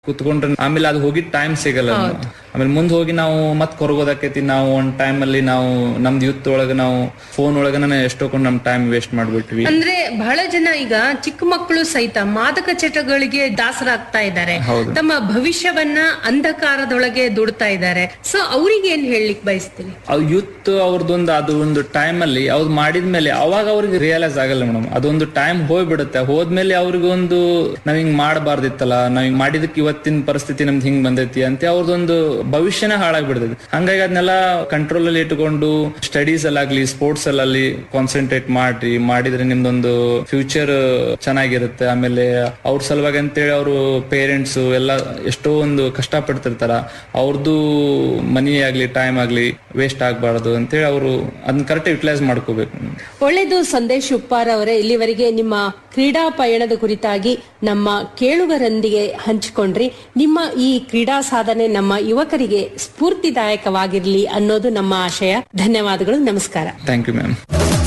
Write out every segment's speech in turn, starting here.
ಕುತ್ಕೊಂಡ್ರೆ ಆಮೇಲೆ ಅದು ಹೋಗಿ ಟೈಮ್ ಸಿಗಲ್ಲ ಆಮೇಲೆ ಮುಂದ್ ಹೋಗಿ ನಾವು ಮತ್ ಕೊರಗೋದಾಕೈತಿ ನಾವು ಒಂದ್ ಟೈಮ್ ಅಲ್ಲಿ ನಾವು ನಮ್ದು ಯೂತ್ ಒಳಗ ನಾವು ಫೋನ್ ಒಳಗನ ಎಷ್ಟೊಂದು ನಮ್ ಟೈಮ್ ವೇಸ್ಟ್ ಮಾಡ್ಬಿಟ್ವಿ ಅಂದ್ರೆ ಬಹಳ ಜನ ಈಗ ಚಿಕ್ಕ ಮಕ್ಕಳು ಸಹಿತ ಮಾದಕ ಚಟಗಳಿಗೆ ದಾಸರಾಗ್ತಾ ಇದ್ದಾರೆ ಹೌದು. ತಮ್ಮ ಭವಿಷ್ಯವನ್ನ ಅಂಧಕಾರದೊಳಗೆ ದುಡ್ತಾ ಇದ್ದಾರೆ ಸೊ ಅವ್ರಿಗೆ ಏನ್ ಹೇಳಲಿಕ್ಕೆ ಬಯಸ್ತೀನಿ ಅದು ಯೂತ್ ಅವ್ರದ್ದೊಂದು ಅದು ಒಂದು ಟೈಮ್ ಅಲ್ಲಿ ಅವ್ರು ಮಾಡಿದ್ಮೇಲೆ ಅವಾಗ ಅವ್ರಿಗೆ ರಿಯಲೈಸ್ ಆಗಲ್ಲ ಮೇಡಮ್ ಅದೊಂದು ಟೈಮ್ ಹೋಗ್ಬಿಡುತ್ತೆ ಹೋದ್ಮೇಲೆ ಅವ್ರಿಗೆ ಒಂದು ನಾವ್ ಹಿಂಗ್ ಮಾಡಬಾರ್ದಿತ್ತಲ್ಲ ನಾವ್ ಹಿಂಗ್ ಮಾಡಿದಕ್ಕೆ ಇವತ್ತಿನ ಪರಿಸ್ಥಿತಿ ನಮ್ದು ಹಿಂಗ್ ಬಂದೈತಿ ಅಂತ ಅವ್ರದೊಂದು ಭವಿಷ್ಯನೇ ಹಾಳಾಗ್ಬಿಡ್ತೈತಿ ಹಂಗಾಗಿ ಅದನ್ನೆಲ್ಲ ಕಂಟ್ರೋಲ್ ಅಲ್ಲಿ ಇಟ್ಕೊಂಡು ಸ್ಟಡೀಸ್ ಅಲ್ಲಾಗ್ಲಿ ಸ್ಪೋರ್ಟ್ಸ್ ಅಲ್ಲಾಗ್ಲಿ ಕಾನ್ಸಂಟ್ರೇಟ್ ಮಾಡ್ರಿ ಮಾಡಿದ್ರೆ ನಿಮ್ದೊಂದು ಫ್ಯೂಚರ್ ಚೆನ್ನಾಗಿರುತ್ತೆ ಆಮೇಲೆ ಅವ್ರ ಸಲುವಾಗಿ ಅಂತೇಳಿ ಅವರು ಪೇರೆಂಟ್ಸ್ ಎಲ್ಲ ಎಷ್ಟೋ ಒಂದು ಕಷ್ಟ ಪಡ್ತಿರ್ತಾರ ಅವ್ರದ್ದು ಮನಿ ಆಗ್ಲಿ ಟೈಮ್ ಆಗ್ಲಿ ವೇಸ್ಟ್ ಆಗ್ಬಾರ್ದು ಅಂತೇಳಿ ಅವರು ಅದನ್ನ ಕರೆಕ್ಟ್ ಯುಟಿಲೈಸ್ ಮಾಡ್ಕೋಬೇಕು ಒಳ್ಳೆಯದು ಸಂದೇಶ್ ಉಪ್ಪಾರ್ ಅವರೇ ಇಲ್ಲಿವರೆಗೆ ನಿಮ್ಮ ಕ್ರೀಡಾ ಪಯಣದ ಕುರಿತಾಗಿ ನಮ್ಮ ಕೇಳುಗರೊಂದಿಗೆ ಹಂಚಿಕೊಂಡ್ರಿ ನಿಮ್ಮ ಈ ಕ್ರೀಡಾ ಸಾಧನೆ ನಮ್ಮ ಯುವಕರಿಗೆ ಸ್ಫೂರ್ತಿದಾಯಕವಾಗಿರ್ಲಿ ಅನ್ನೋದು ನಮ್ಮ ಆಶಯ ಧನ್ಯವಾದಗಳು ನಮಸ್ಕಾರ ಥ್ಯಾಂಕ್ ಯು ಮ್ಯಾಮ್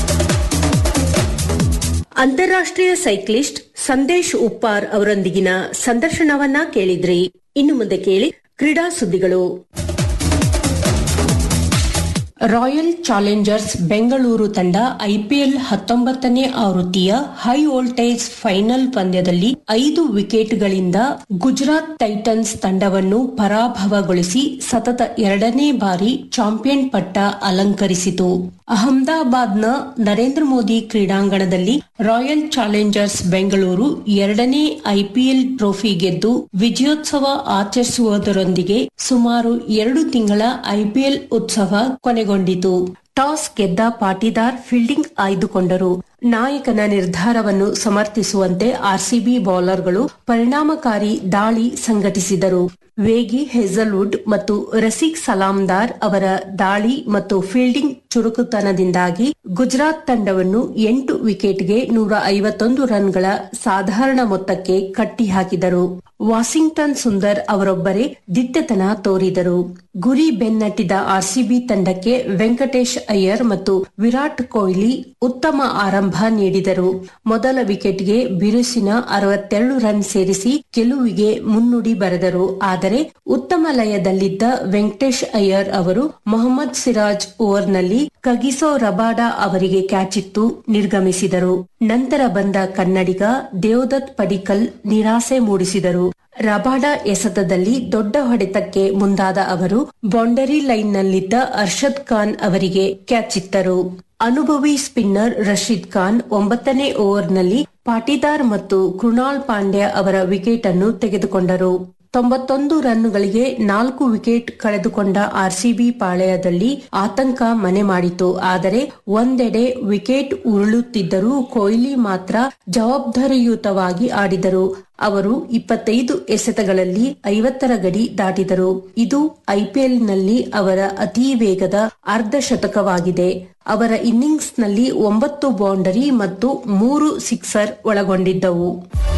ಅಂತಾರಾಷ್ಟ್ರೀಯ ಸೈಕ್ಲಿಸ್ಟ್ ಸಂದೇಶ್ ಉಪ್ಪಾರ್ ಅವರೊಂದಿಗಿನ ಸಂದರ್ಶನವನ್ನ ಕೇಳಿದ್ರಿ ಇನ್ನು ಮುಂದೆ ಕೇಳಿ ಕ್ರೀಡಾ ಸುದ್ದಿಗಳು ರಾಯಲ್ ಚಾಲೆಂಜರ್ಸ್ ಬೆಂಗಳೂರು ತಂಡ ಐಪಿಎಲ್ ಹತ್ತೊಂಬತ್ತನೇ ಆವೃತ್ತಿಯ ಹೈ ವೋಲ್ಟೇಜ್ ಫೈನಲ್ ಪಂದ್ಯದಲ್ಲಿ ಐದು ವಿಕೆಟ್ಗಳಿಂದ ಗುಜರಾತ್ ಟೈಟನ್ಸ್ ತಂಡವನ್ನು ಪರಾಭವಗೊಳಿಸಿ ಸತತ ಎರಡನೇ ಬಾರಿ ಚಾಂಪಿಯನ್ ಪಟ್ಟ ಅಲಂಕರಿಸಿತು ಅಹಮದಾಬಾದ್ನ ನರೇಂದ್ರ ಮೋದಿ ಕ್ರೀಡಾಂಗಣದಲ್ಲಿ ರಾಯಲ್ ಚಾಲೆಂಜರ್ಸ್ ಬೆಂಗಳೂರು ಎರಡನೇ ಐಪಿಎಲ್ ಟ್ರೋಫಿ ಗೆದ್ದು ವಿಜಯೋತ್ಸವ ಆಚರಿಸುವುದರೊಂದಿಗೆ ಸುಮಾರು ಎರಡು ತಿಂಗಳ ಐಪಿಎಲ್ ಉತ್ಸವ ಕೊನೆಗೊಂಡಿತು ಟಾಸ್ ಗೆದ್ದ ಪಾಟಿದಾರ್ ಫೀಲ್ಡಿಂಗ್ ಆಯ್ದುಕೊಂಡರು ನಾಯಕನ ನಿರ್ಧಾರವನ್ನು ಸಮರ್ಥಿಸುವಂತೆ ಆರ್ಸಿಬಿ ಬೌಲರ್ಗಳು ಪರಿಣಾಮಕಾರಿ ದಾಳಿ ಸಂಘಟಿಸಿದರು ವೇಗಿ ಹೆಜಲ್ವುಡ್ ಮತ್ತು ರಸೀಕ್ ಸಲಾಮ್ದಾರ್ ಅವರ ದಾಳಿ ಮತ್ತು ಫೀಲ್ಡಿಂಗ್ ಚುರುಕುತನದಿಂದಾಗಿ ಗುಜರಾತ್ ತಂಡವನ್ನು ಎಂಟು ವಿಕೆಟ್ಗೆ ನೂರ ಐವತ್ತೊಂದು ರನ್ಗಳ ಸಾಧಾರಣ ಮೊತ್ತಕ್ಕೆ ಕಟ್ಟಿಹಾಕಿದರು ವಾಷಿಂಗ್ಟನ್ ಸುಂದರ್ ಅವರೊಬ್ಬರೇ ದಿಟ್ಟತನ ತೋರಿದರು ಗುರಿ ಬೆನ್ನಟ್ಟಿದ ಆರ್ಸಿಬಿ ತಂಡಕ್ಕೆ ವೆಂಕಟೇಶ್ ಅಯ್ಯರ್ ಮತ್ತು ವಿರಾಟ್ ಕೊಹ್ಲಿ ಉತ್ತಮ ಆರಂಭ ನೀಡಿದರು ಮೊದಲ ವಿಕೆಟ್ಗೆ ಬಿರುಸಿನ ಅರವತ್ತೆರಡು ರನ್ ಸೇರಿಸಿ ಗೆಲುವಿಗೆ ಮುನ್ನುಡಿ ಬರೆದರು ಆದರೆ ಉತ್ತಮ ಲಯದಲ್ಲಿದ್ದ ವೆಂಕಟೇಶ್ ಅಯ್ಯರ್ ಅವರು ಮೊಹಮ್ಮದ್ ಸಿರಾಜ್ ಓವರ್ನಲ್ಲಿ ಕಗಿಸೋ ರಬಾಡಾ ಅವರಿಗೆ ಕ್ಯಾಚಿತ್ತು ನಿರ್ಗಮಿಸಿದರು ನಂತರ ಬಂದ ಕನ್ನಡಿಗ ದೇವದತ್ ಪಡಿಕಲ್ ನಿರಾಸೆ ಮೂಡಿಸಿದರು ರಬಾಡಾ ಎಸೆತದಲ್ಲಿ ದೊಡ್ಡ ಹೊಡೆತಕ್ಕೆ ಮುಂದಾದ ಅವರು ಬೌಂಡರಿ ಲೈನ್ನಲ್ಲಿದ್ದ ಅರ್ಷದ್ ಖಾನ್ ಅವರಿಗೆ ಕ್ಯಾಚಿತ್ತರು ಅನುಭವಿ ಸ್ಪಿನ್ನರ್ ರಶೀದ್ ಖಾನ್ ಒಂಬತ್ತನೇ ಓವರ್ನಲ್ಲಿ ಪಾಟಿದಾರ್ ಮತ್ತು ಕೃಣಾಲ್ ಪಾಂಡ್ಯ ಅವರ ವಿಕೆಟ್ ಅನ್ನು ತೆಗೆದುಕೊಂಡರು ತೊಂಬತ್ತೊಂದು ರನ್ನುಗಳಿಗೆ ನಾಲ್ಕು ವಿಕೆಟ್ ಕಳೆದುಕೊಂಡ ಆರ್ಸಿಬಿ ಪಾಳೆಯದಲ್ಲಿ ಆತಂಕ ಮನೆ ಮಾಡಿತು ಆದರೆ ಒಂದೆಡೆ ವಿಕೆಟ್ ಉರುಳುತ್ತಿದ್ದರೂ ಕೊಹ್ಲಿ ಮಾತ್ರ ಜವಾಬ್ದಾರಿಯುತವಾಗಿ ಆಡಿದರು ಅವರು ಇಪ್ಪತ್ತೈದು ಎಸೆತಗಳಲ್ಲಿ ಐವತ್ತರ ಗಡಿ ದಾಟಿದರು ಇದು ಐಪಿಎಲ್ನಲ್ಲಿ ಅವರ ಅತಿ ವೇಗದ ಅರ್ಧ ಶತಕವಾಗಿದೆ ಅವರ ಇನ್ನಿಂಗ್ಸ್ನಲ್ಲಿ ಒಂಬತ್ತು ಬೌಂಡರಿ ಮತ್ತು ಮೂರು ಸಿಕ್ಸರ್ ಒಳಗೊಂಡಿದ್ದವು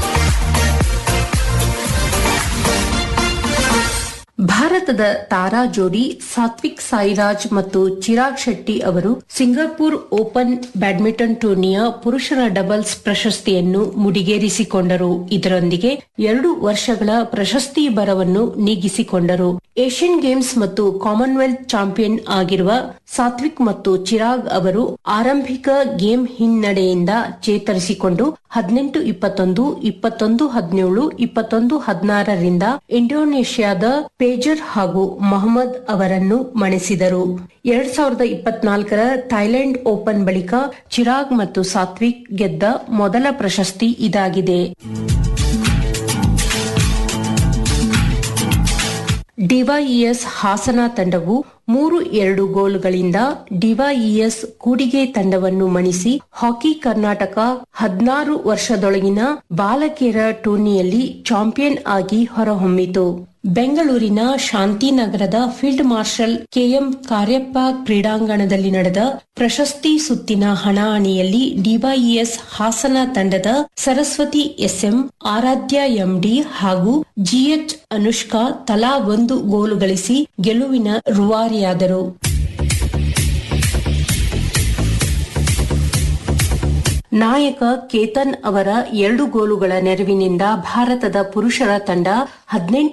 ಭಾರತದ ತಾರಾ ಜೋಡಿ ಸಾತ್ವಿಕ್ ಸಾಯಿರಾಜ್ ಮತ್ತು ಚಿರಾಗ್ ಶೆಟ್ಟಿ ಅವರು ಸಿಂಗಾಪುರ್ ಓಪನ್ ಬ್ಯಾಡ್ಮಿಂಟನ್ ಟೂರ್ನಿಯ ಪುರುಷರ ಡಬಲ್ಸ್ ಪ್ರಶಸ್ತಿಯನ್ನು ಮುಡಿಗೇರಿಸಿಕೊಂಡರು ಇದರೊಂದಿಗೆ ಎರಡು ವರ್ಷಗಳ ಪ್ರಶಸ್ತಿ ಬರವನ್ನು ನೀಗಿಸಿಕೊಂಡರು ಏಷ್ಯನ್ ಗೇಮ್ಸ್ ಮತ್ತು ಕಾಮನ್ವೆಲ್ತ್ ಚಾಂಪಿಯನ್ ಆಗಿರುವ ಸಾತ್ವಿಕ್ ಮತ್ತು ಚಿರಾಗ್ ಅವರು ಆರಂಭಿಕ ಗೇಮ್ ಹಿನ್ನಡೆಯಿಂದ ಚೇತರಿಸಿಕೊಂಡು ಹದಿನೆಂಟು ಇಪ್ಪತ್ತೊಂದು ಇಪ್ಪತ್ತೊಂದು ಹದಿನೇಳು ಇಪ್ಪತ್ತೊಂದು ಹದಿನಾರರಿಂದ ಇಂಡೋನೇಷ್ಯಾದ ಪೇಜರ್ ಹಾಗೂ ಮೊಹಮ್ಮದ್ ಅವರನ್ನು ಮಣಿಸಿದರು ಎರಡ್ ಸಾವಿರದ ಇಪ್ಪತ್ನಾಲ್ಕರ ಥೈಲ್ಯಾಂಡ್ ಓಪನ್ ಬಳಿಕ ಚಿರಾಗ್ ಮತ್ತು ಸಾತ್ವಿಕ್ ಗೆದ್ದ ಮೊದಲ ಪ್ರಶಸ್ತಿ ಇದಾಗಿದೆ ಡಿವೈಇಎಸ್ ಹಾಸನ ತಂಡವು ಮೂರು ಎರಡು ಗೋಲುಗಳಿಂದ ಡಿವೈಇಎಸ್ ಕೂಡಿಗೆ ತಂಡವನ್ನು ಮಣಿಸಿ ಹಾಕಿ ಕರ್ನಾಟಕ ಹದಿನಾರು ವರ್ಷದೊಳಗಿನ ಬಾಲಕಿಯರ ಟೂರ್ನಿಯಲ್ಲಿ ಚಾಂಪಿಯನ್ ಆಗಿ ಹೊರಹೊಮ್ಮಿತು ಬೆಂಗಳೂರಿನ ಶಾಂತಿನಗರದ ಫೀಲ್ಡ್ ಮಾರ್ಷಲ್ ಕೆಎಂ ಕಾರ್ಯಪ್ಪ ಕ್ರೀಡಾಂಗಣದಲ್ಲಿ ನಡೆದ ಪ್ರಶಸ್ತಿ ಸುತ್ತಿನ ಹಣಾಹಣಿಯಲ್ಲಿ ಡಿವೈಇಎಸ್ ಹಾಸನ ತಂಡದ ಸರಸ್ವತಿ ಎಸ್ಎಂ ಆರಾಧ್ಯ ಎಂಡಿ ಹಾಗೂ ಜಿಎಚ್ ಅನುಷ್ಕಾ ತಲಾ ಒಂದು ಗೋಲು ಗಳಿಸಿ ಗೆಲುವಿನ ರೂವಾರಿಯಾದರು ನಾಯಕ ಕೇತನ್ ಅವರ ಎರಡು ಗೋಲುಗಳ ನೆರವಿನಿಂದ ಭಾರತದ ಪುರುಷರ ತಂಡ ಹದಿನೆಂಟು